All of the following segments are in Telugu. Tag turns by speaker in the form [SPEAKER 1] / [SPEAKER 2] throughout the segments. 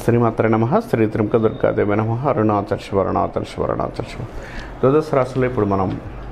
[SPEAKER 1] శ్రీమాత్ర నమ శ్రీ త్రిముఖ దుర్గాదేవి నమ అరుణాచల్ శివ అరుణాచల్ శివ అరుణాచల్ శివ ద్వాదశ రాశిలో ఇప్పుడు మనం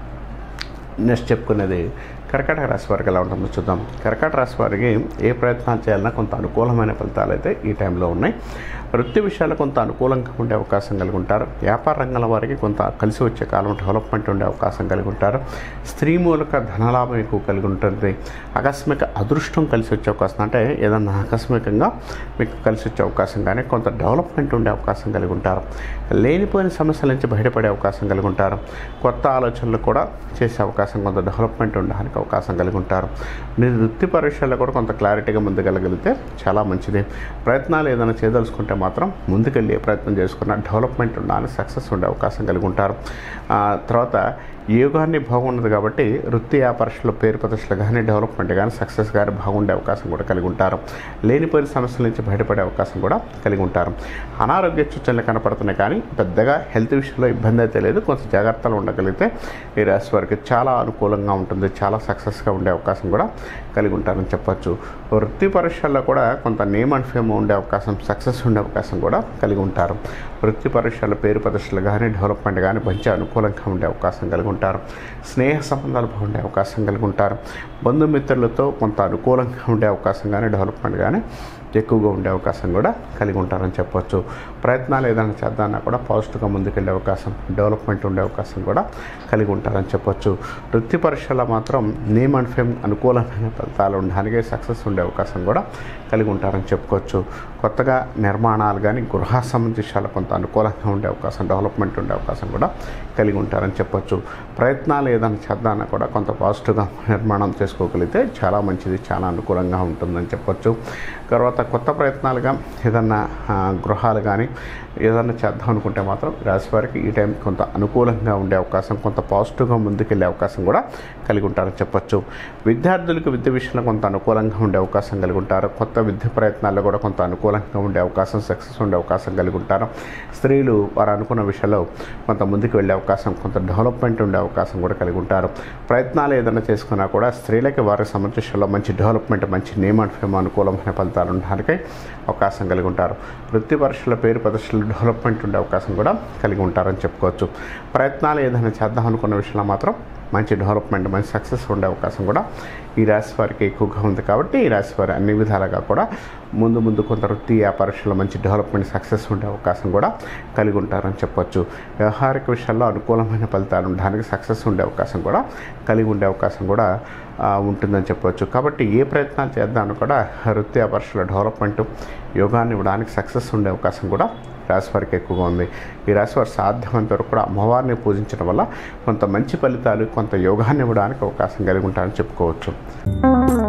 [SPEAKER 1] నెక్స్ట్ చెప్పుకునేది కర్కాటక రాశి వారికి ఎలా ఉంటుందో చూద్దాం కర్కాటక రాశి వారికి ఏ ప్రయత్నాలు చేయాలన్నా కొంత అనుకూలమైన ఫలితాలు అయితే ఈ టైంలో ఉన్నాయి వృత్తి విషయాలు కొంత అనుకూలంగా ఉండే అవకాశం కలిగి ఉంటారు వ్యాపార రంగంలో వారికి కొంత కలిసి వచ్చే కాలం డెవలప్మెంట్ ఉండే అవకాశం కలిగి ఉంటారు స్త్రీ మూలక ధనలాభం ఎక్కువ కలిగి ఉంటుంది ఆకస్మిక అదృష్టం కలిసి వచ్చే అవకాశం అంటే ఏదన్నా ఆకస్మికంగా మీకు కలిసి వచ్చే అవకాశం కానీ కొంత డెవలప్మెంట్ ఉండే అవకాశం కలిగి ఉంటారు లేనిపోయిన సమస్యల నుంచి బయటపడే అవకాశం కలిగి ఉంటారు కొత్త ఆలోచనలు కూడా చేసే అవకాశం కొంత డెవలప్మెంట్ ఉండడానికి అవకాశం కలిగి ఉంటారు మీరు వృత్తి పరీక్షల్లో కూడా కొంత క్లారిటీగా ముందుకెళ్ళగలిగితే చాలా మంచిది ప్రయత్నాలు ఏదైనా చేయదలుచుకుంటే మాత్రం ముందుకెళ్ళి ఏ ప్రయత్నం చేసుకున్నా డెవలప్మెంట్ ఉండడానికి సక్సెస్ ఉండే అవకాశం కలిగి ఉంటారు ఆ, తర్వాత యోగాన్ని బాగున్నది కాబట్టి వృత్తి వ్యాపారలో పేరు ప్రతిష్టలు కానీ డెవలప్మెంట్ కానీ సక్సెస్ కానీ బాగుండే అవకాశం కూడా కలిగి ఉంటారు లేనిపోయిన సమస్యల నుంచి బయటపడే అవకాశం కూడా కలిగి ఉంటారు అనారోగ్య సూచనలు కనపడుతున్నాయి కానీ పెద్దగా హెల్త్ విషయంలో ఇబ్బంది అయితే లేదు కొంత జాగ్రత్తలు ఉండగలిగితే ఈ రాశి వారికి చాలా అనుకూలంగా ఉంటుంది చాలా సక్సెస్గా ఉండే అవకాశం కూడా కలిగి ఉంటారని చెప్పొచ్చు వృత్తి పరీక్షల్లో కూడా కొంత నేమ్ అండ్ ఫేమ్ ఉండే అవకాశం సక్సెస్ ఉండే అవకాశం కూడా కలిగి ఉంటారు వృత్తి పరీక్షల పేరు ప్రదర్శనలు కానీ డెవలప్మెంట్ కానీ మంచి అనుకూలంగా ఉండే అవకాశం కలిగి ఉంటారు స్నేహ సంబంధాలు బాగుండే అవకాశం కలిగి ఉంటారు బంధుమిత్రులతో కొంత అనుకూలంగా ఉండే అవకాశం కానీ డెవలప్మెంట్ కానీ ఎక్కువగా ఉండే అవకాశం కూడా కలిగి ఉంటారని చెప్పొచ్చు ప్రయత్నాలు ఏదైనా చేద్దామన్నా కూడా పాజిటివ్గా ముందుకెళ్ళే అవకాశం డెవలప్మెంట్ ఉండే అవకాశం కూడా కలిగి ఉంటారని చెప్పొచ్చు వృత్తి పరీక్షలో మాత్రం నేమ్ అండ్ ఫేమ్ అనుకూలమైన ఫలితాలు ఉండడానికి సక్సెస్ ఉండే అవకాశం కూడా కలిగి ఉంటారని చెప్పుకోవచ్చు కొత్తగా నిర్మాణాలు కానీ గృహ సంబంధించిన విషయాలు కొంత అనుకూలంగా ఉండే అవకాశం డెవలప్మెంట్ ఉండే అవకాశం కూడా కలిగి ఉంటారని చెప్పొచ్చు ప్రయత్నాలు ఏదైనా చేద్దామన్నా కూడా కొంత పాజిటివ్గా నిర్మాణం చేసుకోగలిగితే చాలా మంచిది చాలా అనుకూలంగా ఉంటుందని చెప్పొచ్చు తర్వాత కొత్త ప్రయత్నాలుగా ఏదన్నా ఆ, గృహాలు కానీ ఏదన్నా చేద్దాం అనుకుంటే మాత్రం రాశి వారికి ఈ టైం కొంత అనుకూలంగా ఉండే అవకాశం కొంత పాజిటివ్గా ముందుకెళ్ళే అవకాశం కూడా కలిగి ఉంటారని చెప్పొచ్చు విద్యార్థులకు విద్య విషయంలో కొంత అనుకూలంగా ఉండే అవకాశం కలిగి ఉంటారు కొత్త విద్య ప్రయత్నాల్లో కూడా కొంత అనుకూలంగా ఉండే అవకాశం సక్సెస్ ఉండే అవకాశం కలిగి ఉంటారు స్త్రీలు వారు అనుకున్న విషయంలో కొంత ముందుకు వెళ్ళే అవకాశం కొంత డెవలప్మెంట్ ఉండే అవకాశం కూడా కలిగి ఉంటారు ప్రయత్నాలు ఏదైనా చేసుకున్నా కూడా స్త్రీలకి వారి సమస్యల్లో మంచి డెవలప్మెంట్ మంచి నేమ్ అండ్ ఫేమ్ అనుకూలమైన ఫలితాలు ఉండడానికి అవకాశం కలిగి ఉంటారు వృత్తి పరీక్షల పేరు ప్రదర్శనలు డెవలప్మెంట్ ఉండే అవకాశం కూడా కలిగి ఉంటారని చెప్పుకోవచ్చు ప్రయత్నాలు ఏదైనా చేద్దాం అనుకున్న విషయంలో మాత్రం మంచి డెవలప్మెంట్ మంచి సక్సెస్ ఉండే అవకాశం కూడా ఈ రాశి వారికి ఎక్కువగా ఉంది కాబట్టి ఈ రాశి వారి అన్ని విధాలుగా కూడా ముందు ముందు కొంత వృత్తి పరీక్షలో మంచి డెవలప్మెంట్ సక్సెస్ ఉండే అవకాశం కూడా కలిగి ఉంటారని చెప్పొచ్చు వ్యవహారిక విషయాల్లో అనుకూలమైన ఫలితాలు ఉండడానికి సక్సెస్ ఉండే అవకాశం కూడా కలిగి ఉండే అవకాశం కూడా ఆ, ఉంటుందని చెప్పొచ్చు కాబట్టి ఏ ప్రయత్నాలు చేద్దామని కూడా వృత్తి పరీక్షల డెవలప్మెంట్ యోగాన్ని ఇవ్వడానికి సక్సెస్ ఉండే అవకాశం కూడా రాశి వారికి ఎక్కువగా ఉంది ఈ రాశి వారు సాధ్యమైనంత వరకు కూడా అమ్మవారిని పూజించడం వల్ల కొంత మంచి ఫలితాలు కొంత యోగాన్ని ఇవ్వడానికి అవకాశం కలిగి ఉంటారని చెప్పుకోవచ్చు